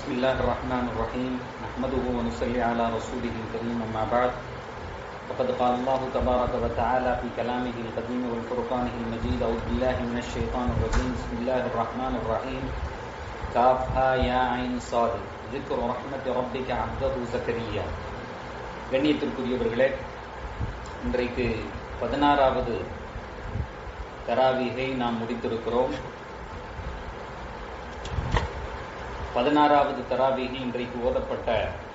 بسم الله الرحمن الرحيم نحمده ونصلي على رسوله الكريم أما بعد وقد قال الله تبارك وتعالى في كلامه القديم والفرقانه المجيد أعوذ بالله من الشيطان الرجيم بسم الله الرحمن الرحيم كافها يا عين صاد ذكر رحمة ربك عبده زكريا கண்ணியத்திற்குரியவர்களே இன்றைக்கு பதினாறாவது தராவீகை நாம் முடித்திருக்கிறோம் பதினாறாவது தராவீகி இன்றைக்கு ஓதப்பட்ட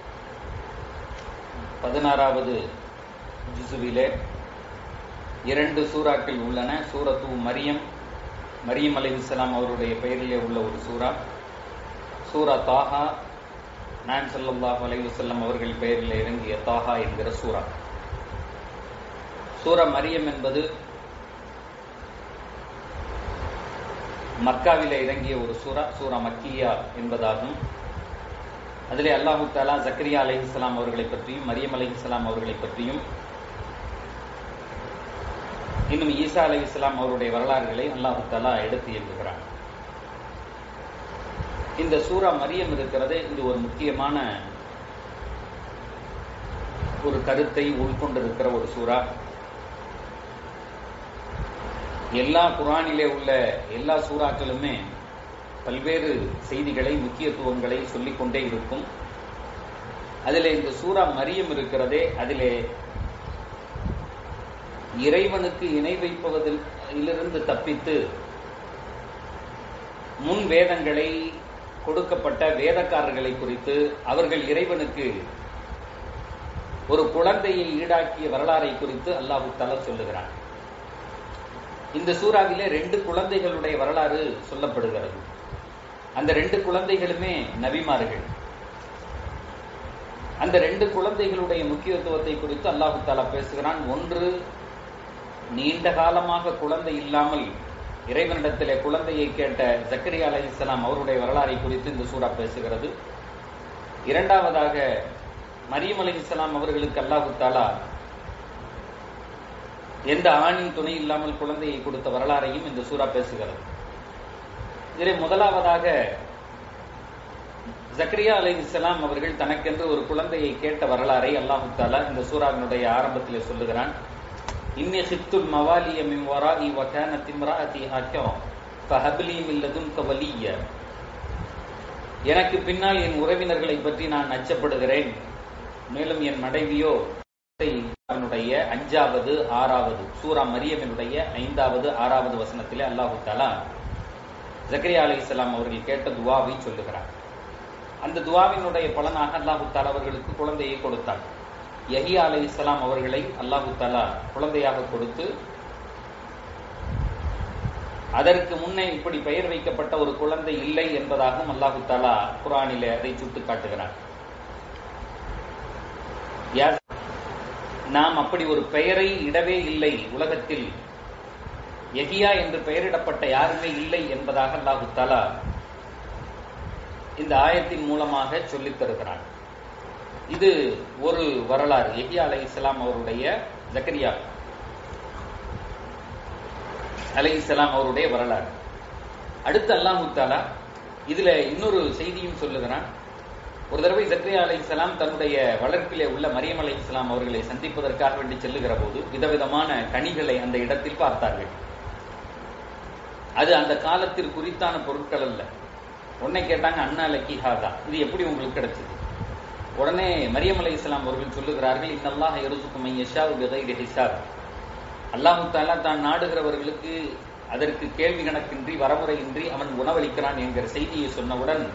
பதினாறாவது ஜுசுவிலே இரண்டு சூறாக்கள் உள்ளன சூரத்து மரியம் மரியம் அலி இஸ்லாம் அவருடைய பெயரிலே உள்ள ஒரு சூறா சூரா தாஹா நான் சல்லாஹ் அலைவசல்லம் அவர்கள் பெயரில் இறங்கிய தாஹா என்கிற சூறா சூரா மரியம் என்பது மக்காவிலே இறங்கிய ஒரு சூரா சூரா மக்கியா என்பதாகும் அதிலே அல்லாஹு தாலா ஜக்கரியா அலி இஸ்லாம் அவர்களை பற்றியும் மரியம் அலி இஸ்லாம் அவர்களை பற்றியும் இன்னும் ஈசா அலி இஸ்லாம் அவருடைய வரலாறுகளை அல்லாஹு தாலா எடுத்து இயங்குகிறார் இந்த சூரா மரியம் இருக்கிறது இது ஒரு முக்கியமான ஒரு கருத்தை உள்கொண்டிருக்கிற ஒரு சூறா எல்லா குரானிலே உள்ள எல்லா சூறாக்களுமே பல்வேறு செய்திகளை முக்கியத்துவங்களை சொல்லிக்கொண்டே இருக்கும் அதிலே இந்த சூறா மரியம் இருக்கிறதே அதிலே இறைவனுக்கு இணை வைப்பதிலிருந்து தப்பித்து முன் வேதங்களை கொடுக்கப்பட்ட வேதக்காரர்களை குறித்து அவர்கள் இறைவனுக்கு ஒரு குழந்தையை ஈடாக்கிய வரலாறை குறித்து அல்லாஹு தலா சொல்லுகிறான் இந்த சூறாவிலே ரெண்டு குழந்தைகளுடைய வரலாறு சொல்லப்படுகிறது அந்த ரெண்டு குழந்தைகளுமே நபிமார்கள் அந்த ரெண்டு குழந்தைகளுடைய முக்கியத்துவத்தை குறித்து அல்லாஹு தாலா பேசுகிறான் ஒன்று நீண்ட காலமாக குழந்தை இல்லாமல் இறைவனிடத்திலே குழந்தையை கேட்ட ஜக்கரியா அலி இஸ்லாம் அவருடைய வரலாறை குறித்து இந்த சூறா பேசுகிறது இரண்டாவதாக மரியம் அலி இஸ்லாம் அவர்களுக்கு அல்லாஹு தாலா எந்த ஆணின் துணை இல்லாமல் குழந்தையை கொடுத்த வரலாறையும் இந்த சூறா பேசுகிறது இதில் முதலாவதாக ஜக்ரியா அலை இஸ்லாம் அவர்கள் தனக்கென்று ஒரு குழந்தையை கேட்ட வரலாறை அல்லாஹு தாலா இந்த சூறாவினுடைய ஆரம்பத்தில் சொல்லுகிறான் இன்னி சித்துல் மவாலிய மின் வராஇ வகான திம்ராஅதி ஹக்கம் ஃபஹப்லி மில்லதும் கவலிய எனக்கு பின்னால் என் உறவினர்களை பற்றி நான் அச்சப்படுகிறேன் மேலும் என் மனைவியோ அவனுடைய அஞ்சாவது ஆறாவது சூரா மரியமினுடைய ஐந்தாவது ஆறாவது வசனத்திலே அல்லாஹு தாலா ஜக்கரியா அலி இஸ்லாம் அவர்கள் கேட்ட துவாவை சொல்லுகிறார் அந்த துவாவினுடைய பலனாக அல்லாஹு தாலா அவர்களுக்கு குழந்தையை கொடுத்தார் யஹியா அலி இஸ்லாம் அவர்களை அல்லாஹு தாலா குழந்தையாக கொடுத்து அதற்கு முன்னே இப்படி பெயர் வைக்கப்பட்ட ஒரு குழந்தை இல்லை என்பதாகவும் அல்லாஹு தாலா குரானிலே அதை சுட்டு காட்டுகிறார் நாம் அப்படி ஒரு பெயரை இடவே இல்லை உலகத்தில் எகியா என்று பெயரிடப்பட்ட யாருமே இல்லை என்பதாக அல்லாஹு தாலா இந்த ஆயத்தின் மூலமாக சொல்லித் தருகிறான் இது ஒரு வரலாறு எகியா அலை இஸ்லாம் அவருடைய ஜக்கரியா அலை இஸ்லாம் அவருடைய வரலாறு அடுத்து அல்லாஹு தாலா இதுல இன்னொரு செய்தியும் சொல்லுகிறான் ஒரு தடவை ஜக்ரியா அலை இஸ்லாம் தன்னுடைய வளர்ப்பிலே உள்ள மரியம் அலை இஸ்லாம் அவர்களை சந்திப்பதற்காக வேண்டி செல்லுகிற போது விதவிதமான கனிகளை அந்த இடத்தில் பார்த்தார்கள் அது அந்த காலத்தில் குறித்தான பொருட்கள் அல்ல உடனே கேட்டாங்க அண்ணா லக்கிஹாதா இது எப்படி உங்களுக்கு கிடைச்சது உடனே மரியம் அலை இஸ்லாம் அவர்கள் சொல்லுகிறார்கள் இன்னல்லாஹ் எருசுக்கும் யஷா விதைடு ஹிசாப் அல்லாஹு தாலா தான் நாடுகிறவர்களுக்கு அதற்கு கேள்வி கணக்கின்றி வரமுறையின்றி அவன் உணவளிக்கிறான் என்கிற செய்தியை சொன்னவுடன்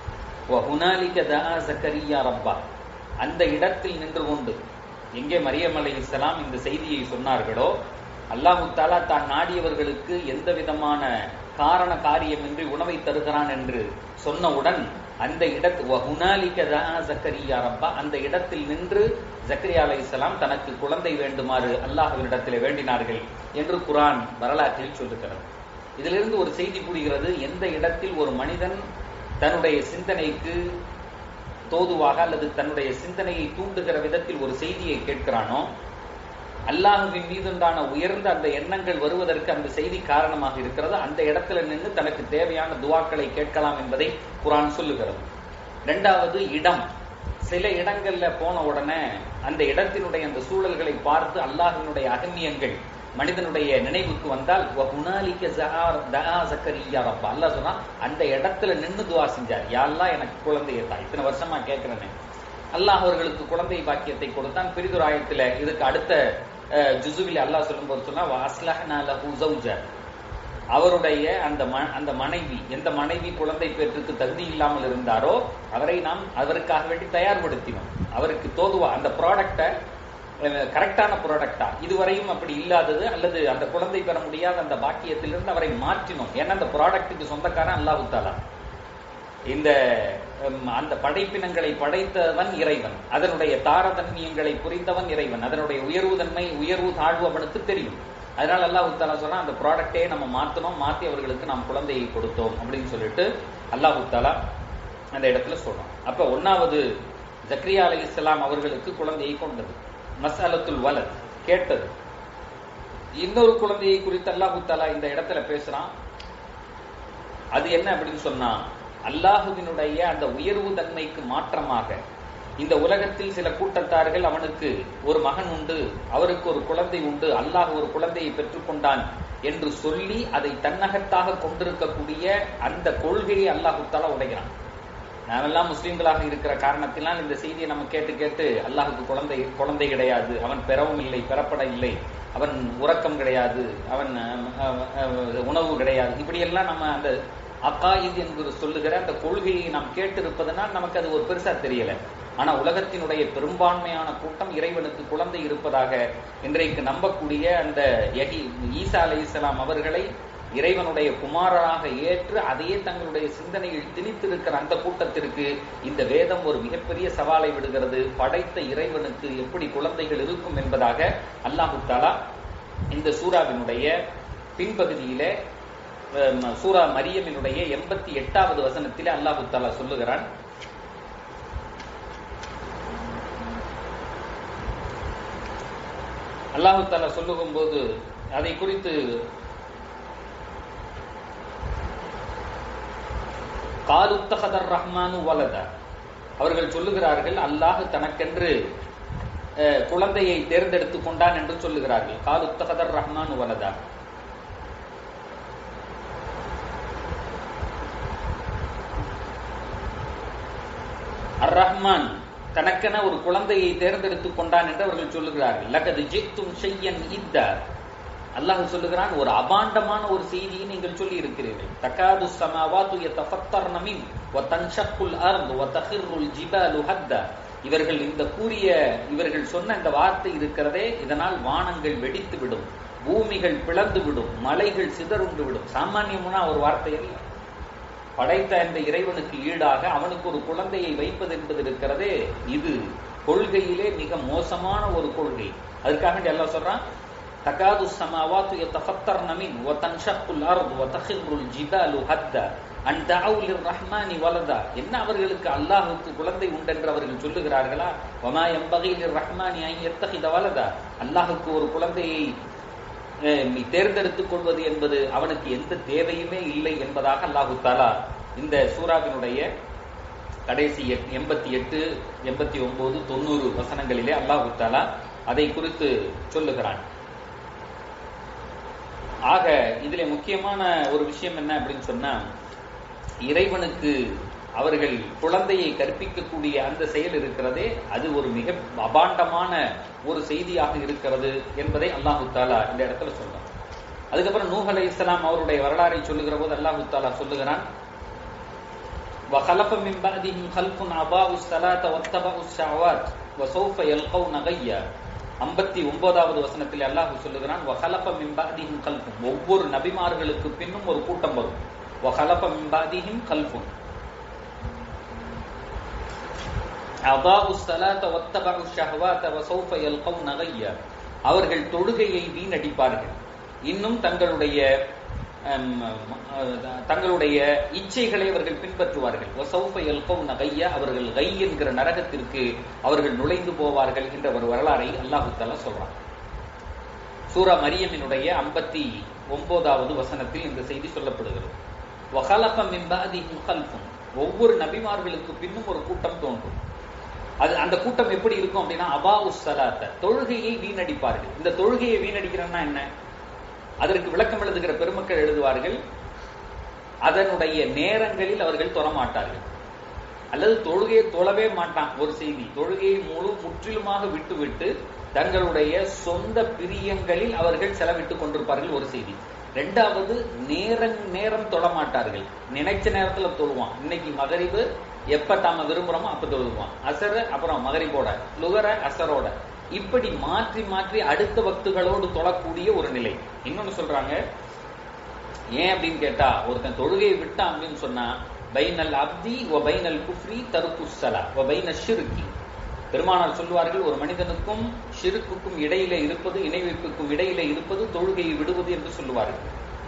ரப்பா அந்த இடத்தில் நின்று கொண்டு எங்கே மரியம் அலை இஸ்லாம் இந்த செய்தியை சொன்னார்களோ அல்லாஹு தாலா தான் நாடியவர்களுக்கு எந்த விதமான காரண காரியமின்றி உணவை தருகிறான் என்று சொன்னவுடன் அந்த இடத்து ஜக்கரியா ரப்பா அந்த இடத்தில் நின்று ஜக்கரியா அலை இஸ்லாம் தனக்கு குழந்தை வேண்டுமாறு அல்லாஹுவினிடத்தில் வேண்டினார்கள் என்று குரான் வரலாற்றில் சொல்லுகிறது இதிலிருந்து ஒரு செய்தி புரிகிறது எந்த இடத்தில் ஒரு மனிதன் தன்னுடைய சிந்தனைக்கு தோதுவாக அல்லது தன்னுடைய சிந்தனையை தூண்டுகிற விதத்தில் ஒரு செய்தியை கேட்கிறானோ அல்லாஹுவின் மீதுண்டான உயர்ந்த அந்த எண்ணங்கள் வருவதற்கு அந்த செய்தி காரணமாக இருக்கிறது அந்த இடத்துல நின்று தனக்கு தேவையான துவாக்களை கேட்கலாம் என்பதை குரான் சொல்லுகிறது ரெண்டாவது இடம் சில இடங்கள்ல போன உடனே அந்த இடத்தினுடைய அந்த சூழல்களை பார்த்து அல்லாஹினுடைய அகமியங்கள் மனிதனுடைய நினைவுக்கு வந்தால் "வஹுனாலிக ஸஹார் தஆ ஜக்கரியா ரப்பா." அல்லாஹ் சொன்னா அந்த இடத்துல நின்னு துவா செஞ்சார் யாரெல்லாம் எனக்கு குழந்தையை தான் இத்தனை வருஷமா கேட்கிறேனே அல்லாஹ் அவர்களுக்கு குழந்தை பாக்கியத்தை கொடுத்தான் பிரிதுர் ஆயத்துல இதுக்கு அடுத்த அஹ், ஜுசுவில் அல்லாஹ் சொல்லும்போது சொன்னா "வஅஸ்லஹ்னா லஹு ஸௌஜா." அவருடைய அந்த ம- அந்த மனைவி எந்த மனைவி குழந்தை பேற்றுக்கு தகுதி இல்லாமல் இருந்தாரோ அவரை நாம் அவருக்காக வேண்டி தயார்படுத்தினோம் அவருக்கு தோதுவா அந்த ப்ராடக்டை கரெக்டான ப்ராடக்டா இதுவரையும் அப்படி இல்லாதது அல்லது அந்த குழந்தை பெற முடியாத அந்த பாக்கியத்திலிருந்து அவரை மாற்றினோம் ஏன்னா அந்த ப்ராடக்ட்டுக்கு சொந்தக்காரன் அல்லாஹு தாலா இந்த ஹம், அந்த படைப்பினங்களை படைத்தவன் இறைவன் அதனுடைய தாரதன்மியங்களை புரிந்தவன் இறைவன் அதனுடைய உயர்வு தன்மை உயர்வு தாழ்வு அவனுக்கு தெரியும் அதனால அல்லாஹ் தாலா சொன்னா அந்த ப்ராடக்டே நம்ம மாத்தணும் மாத்தி அவர்களுக்கு நாம் குழந்தையை கொடுத்தோம் அப்படின்னு சொல்லிட்டு அல்லாஹ் தாலா அந்த இடத்துல சொல்றோம் அப்ப ஒன்னாவது ஜக்ரியா அலை இஸ்லாம் அவர்களுக்கு குழந்தையை கொண்டது மசாலத்துல் வலத் கேட்டது இன்னொரு குழந்தையை குறித்து அல்லாஹு தாலா இந்த இடத்துல பேசுறான் அது என்ன அப்படின்னு சொன்னா அல்லாஹுவினுடைய அந்த உயர்வு தன்மைக்கு மாற்றமாக இந்த உலகத்தில் சில கூட்டத்தார்கள் அவனுக்கு ஒரு மகன் உண்டு அவருக்கு ஒரு குழந்தை உண்டு அல்லாஹ் ஒரு குழந்தையை பெற்றுக்கொண்டான் என்று சொல்லி அதை தன்னகத்தாக கொண்டிருக்கக்கூடிய அந்த கொள்கையை அல்லாஹு தாலா உடைகிறான் நாமெல்லாம் முஸ்லிம்களாக இருக்கிற காரணத்தினால் இந்த செய்தியை நம்ம கேட்டு கேட்டு அல்லாஹுக்கு குழந்தை குழந்தை கிடையாது அவன் பெறவும் இல்லை பெறப்பட இல்லை அவன் உறக்கம் கிடையாது அவன் அஹ், அஹ், உணவு கிடையாது இப்படியெல்லாம் நம்ம அந்த அக்காயித் என்று சொல்லுகிற அந்த கொள்கையை நாம் கேட்டு இருப்பதனால் நமக்கு அது ஒரு பெருசா தெரியல ஆனா உலகத்தினுடைய பெரும்பான்மையான கூட்டம் இறைவனுக்கு குழந்தை இருப்பதாக இன்றைக்கு நம்பக்கூடிய அந்த யஹி ஈசா அலை இஸ்லாம் அவர்களை இறைவனுடைய குமாரராக ஏற்று அதையே தங்களுடைய சிந்தனையில் திணித்திருக்கிற அந்த கூட்டத்திற்கு இந்த வேதம் ஒரு மிகப்பெரிய சவாலை விடுகிறது படைத்த இறைவனுக்கு எப்படி குழந்தைகள் இருக்கும் என்பதாக அல்லாஹு தாலா இந்த சூறாவினுடைய பின்பகுதியிலே அஹ், சூரா மரியமினுடைய எண்பத்தி எட்டாவது வசனத்திலே அல்லாஹு தாலா சொல்லுகிறான் அல்லாஹு தாலா சொல்லுகும் போது அதை குறித்து காலுத்தகதர் ரஹ்மானு வலத அவர்கள் சொல்லுகிறார்கள் அல்லாஹ் தனக்கென்று அஹ், குழந்தையை தேர்ந்தெடுத்துக் கொண்டான் என்று சொல்லுகிறார்கள் காலுத்தகதர் ரஹ்மானு வலதா அர் ரஹ்மான் தனக்கென ஒரு குழந்தையை தேர்ந்தெடுத்துக் கொண்டான் என்று அவர்கள் சொல்லுகிறார்கள் லகது ஜித்தும் செய்யன் இத்த அல்லாஹ் சொல்லுகிறான் ஒரு அபாண்டமான ஒரு செய்தியை நீங்கள் சொல்லி இருக்கிறீர்கள் தகாது சமாவாத்து யதஃபத்தர்ன மின் வ தன்ஷக்குல் அர்த் வ தஹிர்ருல் ஜிபாலு ஹத்தா இவர்கள் இந்த கூறிய இவர்கள் சொன்ன இந்த வார்த்தை இருக்கிறதே இதனால் வானங்கள் வெடித்து விடும் பூமிகள் பிளந்து விடும் மலைகள் சிதறுண்டு விடும் சாமானியமான ஒரு வார்த்தை அல்ல படைத்த அந்த இறைவனுக்கு ஈடாக அவனுக்கு ஒரு குழந்தையை வைப்பது என்பது இருக்கிறதே இது கொள்கையிலே மிக மோசமான ஒரு கொள்கை அதுக்காக வேண்டி அல்லாஹ் சொல்றான் தகாது சமாவாத்து யதஃபத்தர்ன மின் வ தன்ஷக்குல் அர்த் வ தஹிர்ருல் ஜிபாலு ஹத்தா அன் தஅவு லிர்ரஹ்மானி வலதா என்ன அவர்களுக்கு அல்லாஹ்வுக்கு குழந்தை உண்டென்று அவர்கள் சொல்லுகிறார்களா வமா யம்பகி லிர்ரஹ்மானி அன் யத்தகித வலதா அல்லாஹ்வுக்கு ஒரு குழந்தையை அஹ், நீ தேர்ந்தெடுத்துக் கொள்வது என்பது அவனுக்கு எந்த தேவையுமே இல்லை என்பதாக அல்லாஹு தாலா இந்த சூறாவினுடைய கடைசி எட்- எண்பத்தி எட்டு எண்பத்தி ஒன்பது தொண்ணூறு வசனங்களிலே அல்லாஹு தாலா அதை குறித்து சொல்லுகிறான் ஆக இதுல முக்கியமான ஒரு விஷயம் என்ன அப்படின்னு சொன்னா இறைவனுக்கு அவர்கள் குழந்தையை கற்பிக்கக்கூடிய அந்த செயல் இருக்கிறதே அது ஒரு மிக அபாண்டமான ஒரு செய்தியாக இருக்கிறது என்பதை அல்லாஹு தாலா இந்த இடத்துல சொல்றான் அதுக்கப்புறம் நூஹ் அலை இஸ்லாம் அவருடைய வரலாறை சொல்லுகிற போது அல்லாஹு தாலா சொல்லுகிறான் وخلف من بعدهم خلف أضاعوا الصلاة واتبعوا الشهوات وسوف يلقون غيا ஐம்பத்தி ஒன்பதாவது வசனத்தில் அல்லாஹ் சொல்லுகிறான் வஹலப மிம்பாதிஹிம் கல்பும் ஒவ்வொரு நபிமார்களுக்கு பின்னும் ஒரு கூட்டம் வரும் வஹலப மிம்பாதிஹிம் கல்பும் அதாவு ஸலாத வத்தபஉ ஷஹவாத வஸௌஃப யல்கௌன கய்யா அவர்கள் தொழுகையை வீணடிப்பார்கள் இன்னும் தங்களுடைய ஹம், அஹ், தங்களுடைய இச்சைகளை அவர்கள் பின்பற்றுவார்கள் வஸௌஃப யல்கௌன கய்யா அவர்கள் கை என்கிற நரகத்திற்கு அவர்கள் நுழைந்து போவார்கள் என்ற ஒரு வரலாறை அல்லாஹு தஆலா சொல்றான் சூரா மரியமினுடைய ஐம்பத்தி ஒன்பதாவது வசனத்தில் இந்த செய்தி சொல்லப்படுகிறது வஹலஃப மின் பஅதிஹிம் கல்ஃபுன் ஒவ்வொரு நபிமார்களுக்கு பின்னும் ஒரு கூட்டம் தோன்றும் அது அந்த கூட்டம் எப்படி இருக்கும் அப்படின்னா அபா உஸ்ஸலாத்த தொழுகையை வீணடிப்பார்கள் இந்த தொழுகையை வீணடிக்கிறன்னா என்ன அதற்கு விளக்கம் எழுதுகிற பெருமக்கள் எழுதுவார்கள் அதனுடைய நேரங்களில் அவர்கள் தொழமாட்டார்கள் அல்லது தொழுகையை தொழவே மாட்டான் ஒரு செய்தி தொழுகையை முழு முற்றிலுமாக விட்டுவிட்டு தங்களுடைய சொந்த பிரியங்களில் அவர்கள் செலவிட்டுக் கொண்டிருப்பார்கள் ஒரு செய்தி ரெண்டாவது நேரம் நேரம் தொழ மாட்டார்கள் நினைச்ச நேரத்துல தொழுவான் இன்னைக்கு மகரிபு எப்ப தாம விரும்புறோமோ அப்ப தொழுவான் அசர அப்புறம் மகரிபோட லுகர அசரோட இப்படி மாற்றி மாற்றி அடுத்த வக்துகளோடு தொழக்கூடிய ஒரு நிலை இன்னொன்னு சொல்றாங்க ஏன் அப்படின்னு கேட்டா ஒருத்தன் தொழுகையை விட்டான் அப்படின்னு சொன்னா பைனல் அப்தி ஒ பைனல் குஃப்ரி தருக்குசலா ஒ பைன ஷிருக்கி பெருமானார் சொல்வார்கள் ஒரு மனிதனுக்கும் ஷிருக்குக்கும் இடையில இருப்பது இணை வைப்புக்கும் இடையில இருப்பது தொழுகையை விடுவது என்று சொல்லுவார்கள்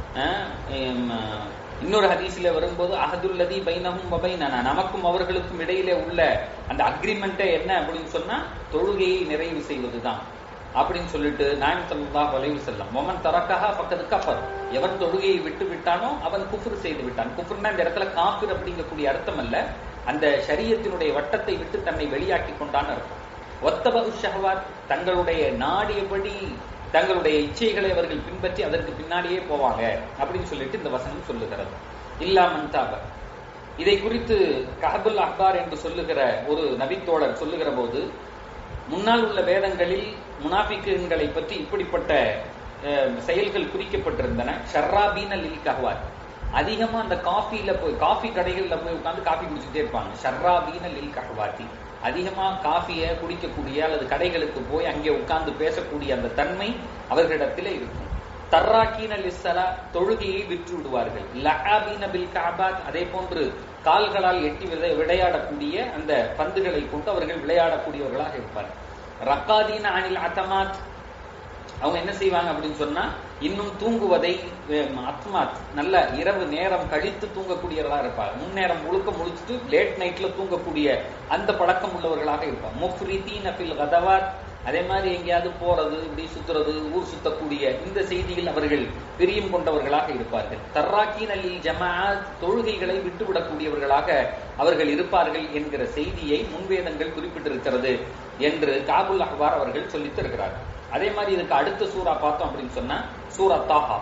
இன்னொரு ஹதீஸ்ல வரும்போது அஹதுல்லதி பைனஹும் வபைனனா நமக்கும் அவர்களுக்கும் இடையிலே உள்ள அந்த அக்ரிமெண்ட்டே என்ன அப்படின்னு சொன்னா தொழுகையை நிறைவு செய்வதுதான் அப்படின்னு சொல்லிட்டு நாயம் சல்லா வலைவு செல்லம் மொமன் தரக்கஹா பக்கத்து கஃபர் எவன் தொழுகையை விட்டு விட்டானோ அவன் குஃபர் செய்து விட்டான் குஃபர்னா இந்த இடத்துல காஃபிர் அப்படிங்கக்கூடிய அர்த்தம் அல்ல அந்த சரியத்தினுடைய வட்டத்தை விட்டு தன்னை வெளியாக்கி கொண்டான் அர்த்தம் ஒத்தபகு ஷஹவாத் தங்களுடைய நாடியபடி தங்களுடைய இச்சைகளை அவர்கள் பின்பற்றி அதற்கு பின்னாடியே போவாங்க அப்படின்னு சொல்லிட்டு இந்த வசனம் சொல்லுகிறது இல்லாமன் தாப இதை குறித்து கஹபுல் அஹ்பார் என்று சொல்லுகிற ஒரு நபித்தோழர் சொல்லுகிற போது முன்னால் உள்ள வேதங்களில் முனாபிக்குகளை பற்றி இப்படிப்பட்ட செயல்கள் குறிக்கப்பட்டிருந்தன ஷர்ராபீன லில் கஹ்வாத் அதிகமா அந்த காஃபில போய் காஃபி கடைகள்ல போய் உட்காந்து காஃபி குடிச்சுட்டே இருப்பாங்க ஷர்ராபீன லில் கஹ்வாத்தி அதிகமா காஃபியை குடிக்கக்கூடிய அல்லது கடைகளுக்கு போய் அங்கே உட்கார்ந்து பேசக்கூடிய அந்த தன்மை அவர்களிடத்தில் இருக்கும் தர்ராக்கீன லிஸ்ஸலா தொழுகையை விற்று விடுவார்கள் லஹாபீன பில் காபாத் அதே போன்று கால்களால் எட்டி விளையாடக்கூடிய அந்த பந்துகளை கொண்டு அவர்கள் விளையாடக்கூடியவர்களாக இருப்பார்கள் ரக்காதீன அனில் அத்தமாத் அவங்க என்ன செய்வாங்க அப்படின்னு சொன்னா இன்னும் தூங்குவதை அத்மாத் நல்ல இரவு நேரம் கழித்து தூங்கக்கூடியவர்களா இருப்பாங்க முன்னேறம் முழுக்க முழிச்சுட்டு லேட் நைட்ல தூங்கக்கூடிய அந்த பழக்கம் உள்ளவர்களாக இருப்பாங்க முஃப்ரிதீன் அபில் கதவாத் அதே மாதிரி எங்கேயாவது போறது இப்படி சுத்துறது ஊர் சுத்தக்கூடிய இந்த செய்தியில் அவர்கள் பிரியம் கொண்டவர்களாக இருப்பார்கள் தர்ராக்கீன் அலி ஜமாத் தொழுகைகளை விட்டுவிடக்கூடியவர்களாக அவர்கள் இருப்பார்கள் என்கிற செய்தியை முன்வேதங்கள் குறிப்பிட்டிருக்கிறது என்று காபுல் அஹ்பார் அவர்கள் சொல்லித் தருகிறார்கள் அதே மாதிரி இதுக்கு அடுத்த சூறா பார்த்தோம் அப்படின்னு சொன்னா சூரா தாஹா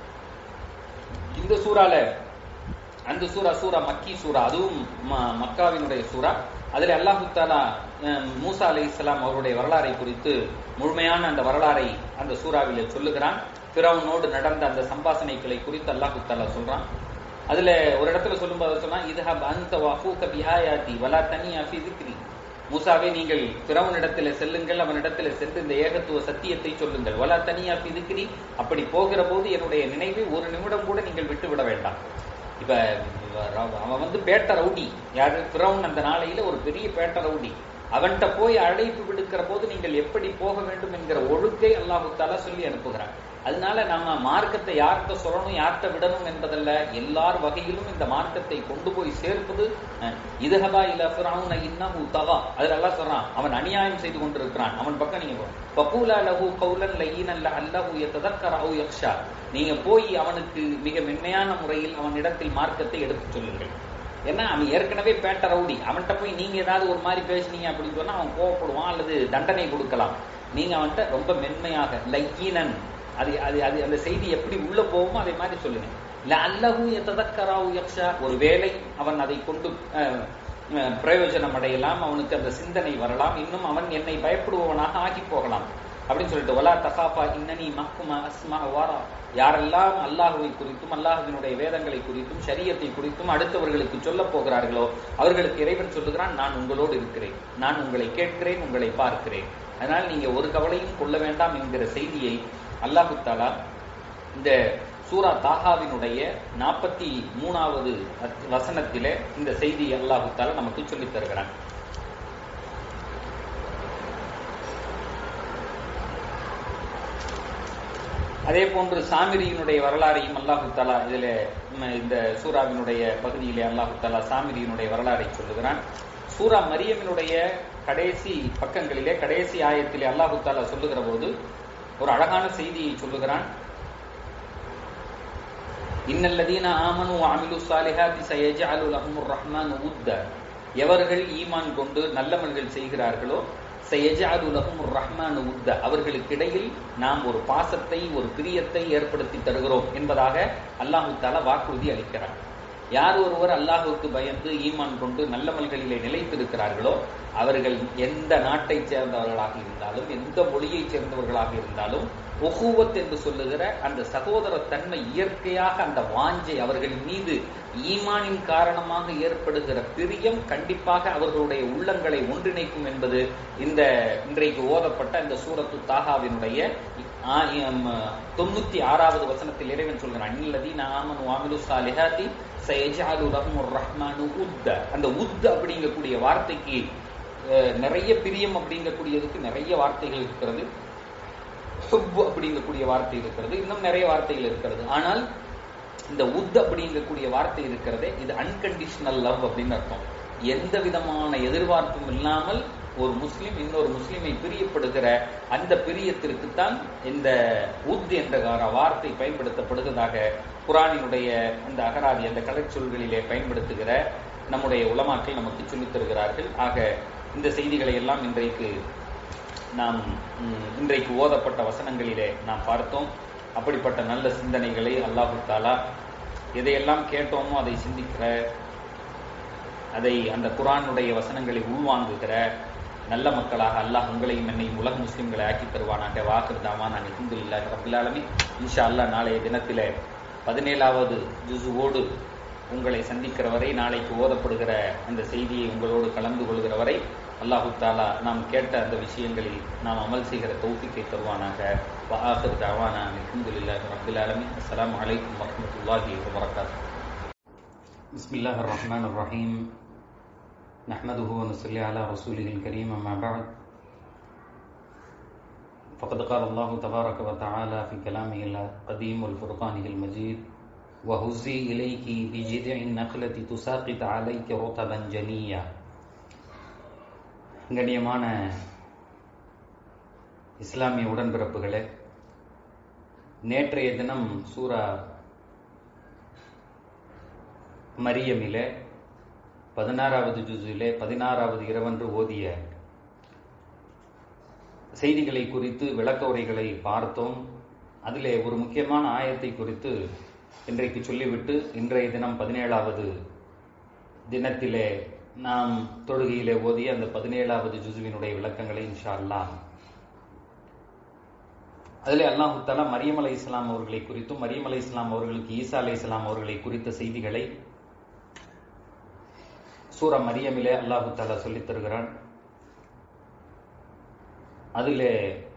இந்த சூறால அந்த சூரா சூரா மக்கி சூரா அதுவும் மக்காவினுடைய சூரா அதுல அல்லாஹு தாலா மூசா அலி இஸ்லாம் அவருடைய வரலாறை குறித்து முழுமையான அந்த வரலாறை அந்த சூறாவில சொல்லுகிறான் பிறவனோடு நடந்த அந்த சம்பாசனைகளை குறித்து அல்லாஹு தாலா சொல்றான் அதுல ஒரு இடத்துல சொல்லும்போது சொன்னா இதுஹப் அந்த வஃபூக பிஹாயாதி வலா தனியா ஃபி திக்ரி மூசாவே நீங்கள் பிறவனிடத்துல செல்லுங்கள் அவனிடத்துல சென்று இந்த ஏகத்துவ சத்தியத்தை சொல்லுங்கள் வலா தனியா ஃபி திக்ரி அப்படி போகிற போது என்னுடைய நினைவை ஒரு நிமிடம் கூட நீங்கள் விட்டு விட வேண்டாம் இப்ப அவன் வந்து பேட்ட ரவுடி யாரு பிறவன் அந்த நாளையில ஒரு பெரிய பேட்ட ரவுடி அவன்கிட்ட போய் அழைப்பு விடுக்கிற போது நீங்கள் எப்படி போக வேண்டும் என்கிற ஒழுக்கை அல்லாஹு தாலா சொல்லி அனுப்புகிறான் அதனால நம்ம மார்க்கத்தை யார்கிட்ட சொல்லணும் யார்கிட்ட விடணும் என்பதல்ல எல்லார் வகையிலும் இந்த மார்க்கத்தை கொண்டு போய் சேர்ப்பது இதுஹபா இல்ல ஃபிரௌன இன்னஹு தகா அதுல எல்லாம் சொல்றான் அவன் அநியாயம் செய்து கொண்டிருக்கிறான் அவன் பக்கம் நீங்க பகூலா லஹு கௌலன் லயீனன் லஅல்லஹு யததக்கர அவு யக்ஷா நீங்க போய் அவனுக்கு மிக மென்மையான முறையில் அவன் இடத்தில் மார்க்கத்தை எடுத்து சொல்லுங்கள் ஏன்னா அவன் ஏற்கனவே பேட்ட ரவுடி அவன்கிட்ட போய் நீங்க ஏதாவது ஒரு மாதிரி பேசுனீங்க அப்படின்னு சொன்னா அவன் கோவப்படுவான் அல்லது தண்டனை கொடுக்கலாம் நீங்க அவன்கிட்ட ரொம்ப மென்மையாக லையீனன் அது அது அது அந்த செய்தி எப்படி உள்ள போகுமோ அதே மாதிரி சொல்லுங்க இல்ல அல்லஹு எத்ததக்கராவு யக்ஷா ஒரு வேலை அவன் அதை கொண்டு பிரயோஜனம் அடையலாம் அவனுக்கு அந்த சிந்தனை வரலாம் இன்னும் அவன் என்னை பயப்படுபவனாக ஆகி போகலாம் அப்படின்னு சொல்லிட்டு ஒலா தகாஃபா இன்னனி மக்குமா அஸ்மா வாரா யாரெல்லாம் அல்லாஹுவை குறித்தும் அல்லாஹுவினுடைய வேதங்களை குறித்தும் சரியத்தை குறித்தும் அடுத்தவர்களுக்கு சொல்ல போகிறார்களோ அவர்களுக்கு இறைவன் சொல்லுகிறான் நான் உங்களோடு இருக்கிறேன் நான் உங்களை கேட்கிறேன் உங்களை பார்க்கிறேன் அதனால் நீங்க ஒரு கவலையும் கொள்ள வேண்டாம் என்கிற செய்தியை அல்லாஹு தாலா இந்த சூரா தாஹாவினுடைய நாற்பத்தி மூணாவது வசனத்திலே இந்த செய்தி அல்லாஹு தாலா நமக்கு சொல்லித் தருகிறான் அதே போன்று சாமிரியினுடைய வரலாறையும் அல்லாஹு தாலா இதுல இந்த சூராவினுடைய பகுதியிலே அல்லாஹு தாலா சாமிரியினுடைய வரலாறை சொல்லுகிறான் சூரா மரியமினுடைய கடைசி பக்கங்களிலே கடைசி ஆயத்திலே அல்லாஹு தாலா சொல்லுகிற போது ஒரு அழகான செய்தியை சொல்லுகிறான் இன்னல்லதீன ஆமனு அமிலு சாலிஹாத்தி சயஜஅலு லஹுமுர் ரஹ்மான் உத்த எவர்கள் ஈமான் கொண்டு நல்லமல்கள் செய்கிறார்களோ சயஜஅலு லஹுமுர் ரஹ்மான் உத்த அவர்களுக்கிடையில் நாம் ஒரு பாசத்தை ஒரு பிரியத்தை ஏற்படுத்தி தருகிறோம் என்பதாக அல்லாஹு தாலா வாக்குறுதி அளிக்கிறார் யார் ஒருவர் அல்லாஹுக்கு பயந்து ஈமான் கொண்டு நல்லமல்களிலே நிலைத்திருக்கிறார்களோ அவர்கள் எந்த நாட்டைச் சேர்ந்தவர்களாக இருந்தாலும் எந்த மொழியைச் சேர்ந்தவர்களாக இருந்தாலும் ஒகுவத் என்று சொல்லுகிற அந்த சகோதர தன்மை இயற்கையாக அந்த வாஞ்சை அவர்களின் மீது ஈமானின் காரணமாக ஏற்படுகிற பிரியம் கண்டிப்பாக அவர்களுடைய உள்ளங்களை ஒன்றிணைக்கும் என்பது இந்த இன்றைக்கு ஓதப்பட்ட இந்த சூரத்து தாகாவினுடைய தொண்ணூத்தி ஆறாவது வசனத்தில் இறைவன் சொல்கிறான் அந்நிலதி நாமனு வாமிலு சாலிஹாத்தி சயஜாலு ரஹ்முர் ரஹ்மானு உத்த அந்த உத் அப்படிங்கக்கூடிய வார்த்தைக்கு நிறைய பிரியம் அப்படிங்கக்கூடியதுக்கு நிறைய வார்த்தைகள் இருக்கிறது ஹுப் அப்படிங்கக்கூடிய வார்த்தை இருக்கிறது இன்னும் நிறைய வார்த்தைகள் இருக்கிறது ஆனால் இந்த உத் அப்படிங்கக்கூடிய வார்த்தை இருக்கிறதே இது அன்கண்டிஷனல் லவ் அப்படின்னு அர்த்தம் எந்த விதமான எதிர்பார்ப்பும் இல்லாமல் ஒரு முஸ்லிம் இன்னொரு முஸ்லிமை பிரியப்படுகிற அந்த பிரியத்திற்குத்தான் இந்த உத் என்ற வார்த்தை பயன்படுத்தப்படுவதாக குரானினுடைய அந்த அகராதி அந்த கலைச்சொல்களிலே பயன்படுத்துகிற நம்முடைய உலமாக்கள் நமக்கு சொல்லித் தருகிறார்கள் ஆக இந்த செய்திகளை எல்லாம் இன்றைக்கு நாம் இன்றைக்கு ஓதப்பட்ட வசனங்களிலே நாம் பார்த்தோம் அப்படிப்பட்ட நல்ல சிந்தனைகளை அல்லாஹு தாலா எதையெல்லாம் கேட்டோமோ அதை சிந்திக்கிற அதை அந்த குரானுடைய வசனங்களை உள்வாங்குகிற நல்ல மக்களாக அல்லாஹ் உங்களையும் என்னையும் உலக முஸ்லிம்களை ஆக்கி தருவானாக வாக்குதாமா நாங்கள் ஹிந்து இல்லா ரபிலாலமி இன்ஷா அல்லா நாளைய தினத்திலே பதினேழாவது ஜுசுவோடு உங்களை சந்திக்கிற வரை நாளைக்கு ஓதப்படுகிற அந்த செய்தியை உங்களோடு கலந்து கொள்கிற வரை அல்லாஹு தாலா நாம் கேட்ட அந்த விஷயங்களில் நாம் அமல் செய்கிற தௌஃபிக்கை தருவானாக வஆஹிர் தஅவானா அல்ஹம்துலில்லாஹி ரப்பில் ஆலமீன் அஸ்ஸலாமு அலைக்கும் வரஹ்மத்துல்லாஹி வபரகாத்துஹு பிஸ்மில்லாஹிர் ரஹ்மானிர் ரஹீம் نحمده ونصلي على رسوله الكريم أما بعد فقد قال الله تبارك وتعالى في كلامه القديم والفرقانه المجيد وهزي إليك بجذع النخلة تساقط عليك رطبا جنيا கண்ணியமான இஸ்லாமிய உடன்பிறப்புகளே நேற்றைய தினம் சூரா மரியமிலே பதினாறாவது ஜுசிலே பதினாறாவது இரவன்று ஓதிய செய்திகளை குறித்து விளக்க உரைகளை பார்த்தோம் அதிலே ஒரு முக்கியமான ஆயத்தை குறித்து இன்றைக்கு சொல்லிவிட்டு இன்றைய தினம் பதினேழாவது தினத்திலே நாம் தொழுகையிலே ஓதிய அந்த பதினேழாவது ஜுசுவினுடைய விளக்கங்களை இன்ஷா அல்லா அதில் அல்லாஹு தாலா மரியம் அலை இஸ்லாம் அவர்களை குறித்தும் மரியம் அலை இஸ்லாம் அவர்களுக்கு ஈசா அலை இஸ்லாம் அவர்களை குறித்த செய்திகளை சூர மரியமிலே அல்லாஹு தாலா சொல்லித் தருகிறான் அதிலே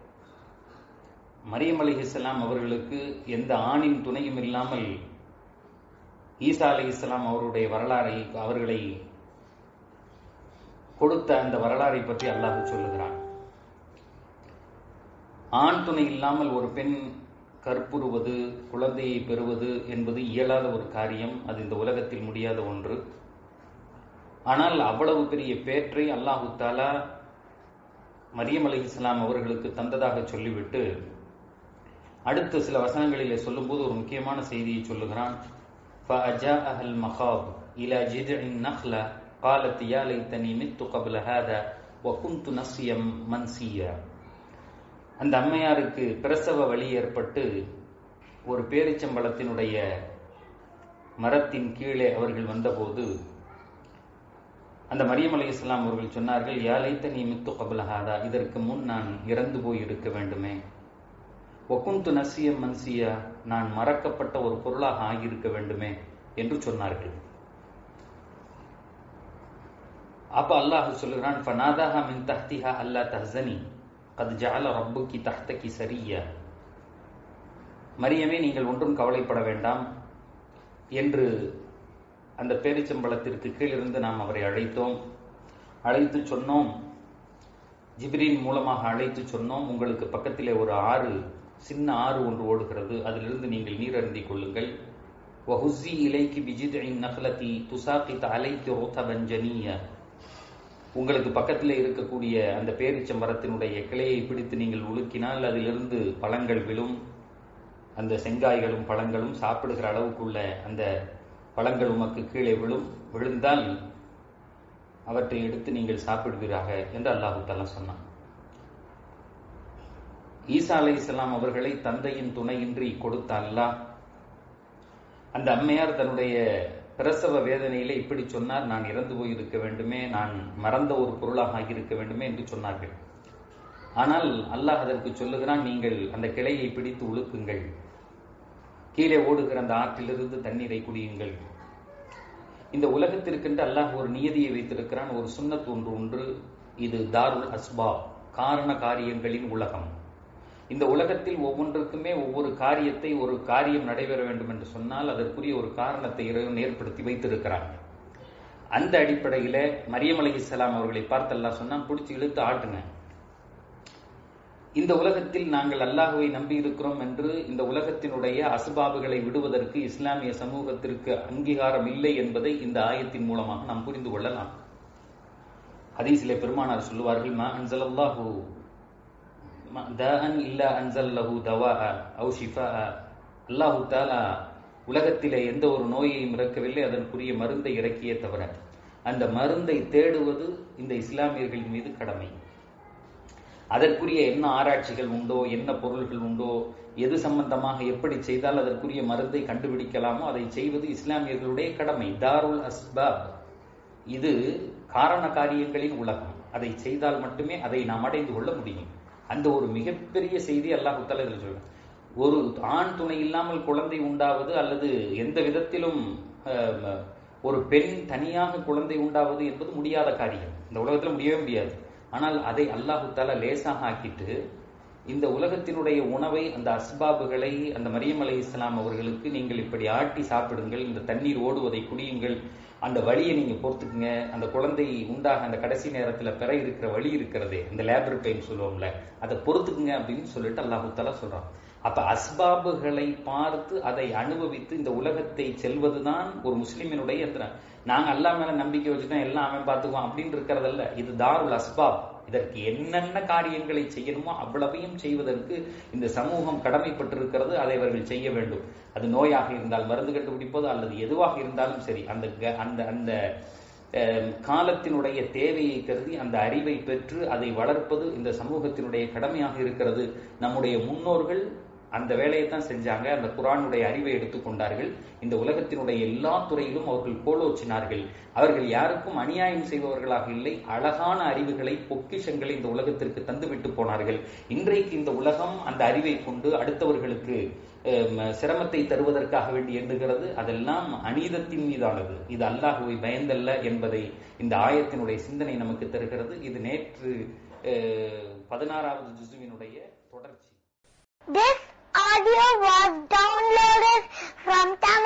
மரியம் அலி இஸ்லாம் அவர்களுக்கு எந்த ஆணின் துணையும் இல்லாமல் ஈசா அலி இஸ்லாம் அவருடைய வரலாறை அவர்களை கொடுத்த அந்த வரலாறை பற்றி அல்லாஹ் சொல்லுகிறான் ஆண் துணை இல்லாமல் ஒரு பெண் கற்புறுவது குழந்தையை பெறுவது என்பது இயலாத ஒரு காரியம் அது இந்த உலகத்தில் முடியாத ஒன்று ஆனால் அவ்வளவு பெரிய பேற்றை அல்லாஹு தாலா மரியம் அலி இஸ்லாம் அவர்களுக்கு தந்ததாக சொல்லிவிட்டு அடுத்த சில வசனங்களிலே சொல்லும்போது ஒரு முக்கியமான செய்தியை சொல்லுகிறான் فأجاءها المخاض إلى جذع النخلة قالت يا ليتني مت قبل هذا وكنت نسيا منسيا அந்த அம்மையாருக்கு பிரசவ வழி ஏற்பட்டு ஒரு பேரிச்சம்பழத்தினுடைய மரத்தின் கீழே அவர்கள் வந்தபோது அந்த மரியம் அலி இஸ்லாம் அவர்கள் சொன்னார்கள் யாலைத்த நீ மித்து கபலஹாதா இதற்கு முன் நான் இறந்து போய் இருக்க வேண்டுமே ஒக்குந்து நசிய மன்சியா நான் மறக்கப்பட்ட ஒரு பொருளாக ஆகியிருக்க வேண்டுமே என்று சொன்னார்கள் அப்ப அல்லாஹ் சொல்லுகிறான் ஃபனாதாஹா மின் தஹ்திஹா அல்லா தஹ்சனி கத் ஜஅல ரப்புக்கி தஹ்தகி சரியா மரியமே நீங்கள் ஒன்றும் கவலைப்பட வேண்டாம் என்று அந்த பேரிச்சம்பளத்திற்கு கீழிருந்து நாம் அவரை அழைத்தோம் அழைத்து சொன்னோம் ஜிப்ரீன் மூலமாக அழைத்து சொன்னோம் உங்களுக்கு பக்கத்திலே ஒரு ஆறு சின்ன ஆறு ஒன்று ஓடுகிறது அதிலிருந்து நீங்கள் நீர் அருந்திக் கொள்ளுங்கள் வஹுசி இலைக்கு பிஜிதின் நகலத்தி துசாக்கித் அலைக்கு ரோத்தபஞ்சனிய உங்களுக்கு பக்கத்தில் இருக்கக்கூடிய அந்த பேரிச்சம்பரத்தினுடைய கிளையை பிடித்து நீங்கள் உலுக்கினால் அதிலிருந்து பழங்கள் விழும் அந்த செங்காய்களும் பழங்களும் சாப்பிடுகிற அளவுக்குள்ள அந்த பழங்கள் உமக்கு கீழே விழும் விழுந்தால் அவற்றை எடுத்து நீங்கள் சாப்பிடுவீராக என்று அல்லாஹு தாலா சொன்னான் ஈசா அலை இஸ்லாம் அவர்களை தந்தையின் துணையின்றி கொடுத்த அல்லாஹ் அந்த அம்மையார் தன்னுடைய பிரசவ வேதனையிலே இப்படி சொன்னார் நான் இறந்து போயிருக்க வேண்டுமே நான் மறந்த ஒரு பொருளாக ஆகியிருக்க வேண்டுமே என்று சொன்னார்கள் ஆனால் அல்லாஹ் அதற்கு சொல்லுகிறான் நீங்கள் அந்த கிளையை பிடித்து உழுக்குங்கள் கீழே ஓடுகிற அந்த ஆற்றிலிருந்து தண்ணீரை குடியுங்கள் இந்த உலகத்திற்கென்று அல்லாஹ் ஒரு நியதியை வைத்திருக்கிறான் ஒரு சுண்ணத் ஒன்று ஒன்று இது தாருல் அஸ்பா காரண காரியங்களின் உலகம் இந்த உலகத்தில் ஒவ்வொன்றுக்குமே ஒவ்வொரு காரியத்தை ஒரு காரியம் நடைபெற வேண்டும் என்று சொன்னால் அதற்குரிய ஒரு காரணத்தை இறைவன் ஏற்படுத்தி வைத்திருக்கிறான் அந்த அடிப்படையில மரியம் அலி இஸ்லாம் அவர்களை பார்த்து அல்லாஹ் சொன்னா பிடிச்சி இழுத்து ஆட்டுங்க இந்த உலகத்தில் நாங்கள் அல்லாஹுவை நம்பி இருக்கிறோம் என்று இந்த உலகத்தினுடைய அசுபாபுகளை விடுவதற்கு இஸ்லாமிய சமூகத்திற்கு அங்கீகாரம் இல்லை என்பதை இந்த ஆயத்தின் மூலமாக நாம் புரிந்து கொள்ளலாம் ஹதீஸிலே பெருமானார் சொல்லுவார்கள் மா அன்சலல்லாஹு தாஅன் இல்லா அன்சல்லஹு தவா அவு ஷிஃபா அல்லாஹு தாலா உலகத்திலே எந்த ஒரு நோயையும் இறக்கவில்லை அதற்குரிய மருந்தை இறக்கியே தவிர அந்த மருந்தை தேடுவது இந்த இஸ்லாமியர்களின் மீது கடமை அதற்குரிய என்ன ஆராய்ச்சிகள் உண்டோ என்ன பொருள்கள் உண்டோ எது சம்பந்தமாக எப்படி செய்தால் அதற்குரிய மருந்தை கண்டுபிடிக்கலாமோ அதை செய்வது இஸ்லாமியர்களுடைய கடமை தாருல் அஸ்பாப் இது காரண காரியங்களின் உலகம் அதை செய்தால் மட்டுமே அதை நாம் அடைந்து கொள்ள முடியும் அந்த ஒரு மிகப்பெரிய செய்தி அல்லாஹு தாலா இதில் சொல்றேன் ஒரு ஆண் துணை இல்லாமல் குழந்தை உண்டாவது அல்லது எந்த விதத்திலும் ஒரு பெண் தனியாக குழந்தை உண்டாவது என்பது முடியாத காரியம் இந்த உலகத்தில் முடியவே முடியாது ஆனால் அதை அல்லாஹு தாலா லேசாக ஆக்கிட்டு இந்த உலகத்தினுடைய உணவை அந்த அஸ்பாபுகளை அந்த மரியம் அலை இஸ்லாம் அவர்களுக்கு நீங்கள் இப்படி ஆட்டி சாப்பிடுங்கள் இந்த தண்ணீர் ஓடுவதை குடியுங்கள் அந்த வழியை நீங்க பொறுத்துக்குங்க அந்த குழந்தை உண்டாக அந்த கடைசி நேரத்துல பெற இருக்கிற வழி இருக்கிறதே இந்த லேபர் பெயின் சொல்லுவோம்ல அதை பொறுத்துக்குங்க அப்படின்னு சொல்லிட்டு அல்லாஹு தாலா சொல்றான் அப்ப அஸ்பாபுகளை பார்த்து அதை அனுபவித்து இந்த உலகத்தை செல்வதுதான் ஒரு முஸ்லிமினுடைய நாங்க அல்லா மேல நம்பிக்கை வச்சுட்டோம் எல்லாம் அவன் பார்த்துக்குவான் அப்படின்னு இருக்கிறதல்ல இது தாருல் அஸ்பாப் இதற்கு என்னென்ன காரியங்களை செய்யணுமோ அவ்வளவையும் செய்வதற்கு இந்த சமூகம் கடமைப்பட்டிருக்கிறது அதை அவர்கள் செய்ய வேண்டும் அது நோயாக இருந்தால் மருந்து கண்டுபிடிப்பது அல்லது எதுவாக இருந்தாலும் சரி அந்த அந்த அந்த காலத்தினுடைய தேவையை கருதி அந்த அறிவை பெற்று அதை வளர்ப்பது இந்த சமூகத்தினுடைய கடமையாக இருக்கிறது நம்முடைய முன்னோர்கள் அந்த வேலையை தான் செஞ்சாங்க அந்த குரானுடைய அறிவை எடுத்துக்கொண்டார்கள் இந்த உலகத்தினுடைய எல்லா துறையிலும் அவர்கள் கோலோச்சினார்கள் அவர்கள் யாருக்கும் அநியாயம் செய்பவர்களாக இல்லை அழகான அறிவுகளை பொக்கிஷங்களை இந்த உலகத்திற்கு தந்துவிட்டு போனார்கள் இன்றைக்கு இந்த உலகம் அந்த அறிவை கொண்டு அடுத்தவர்களுக்கு சிரமத்தை தருவதற்காக வேண்டி எண்ணுகிறது அதெல்லாம் அநீதத்தின் மீதானது இது அல்லாஹுவை பயந்தல்ல என்பதை இந்த ஆயத்தினுடைய சிந்தனை நமக்கு தருகிறது இது நேற்று பதினாறாவது ஜுசுவினுடைய தொடர்ச்சி This audio was downloaded from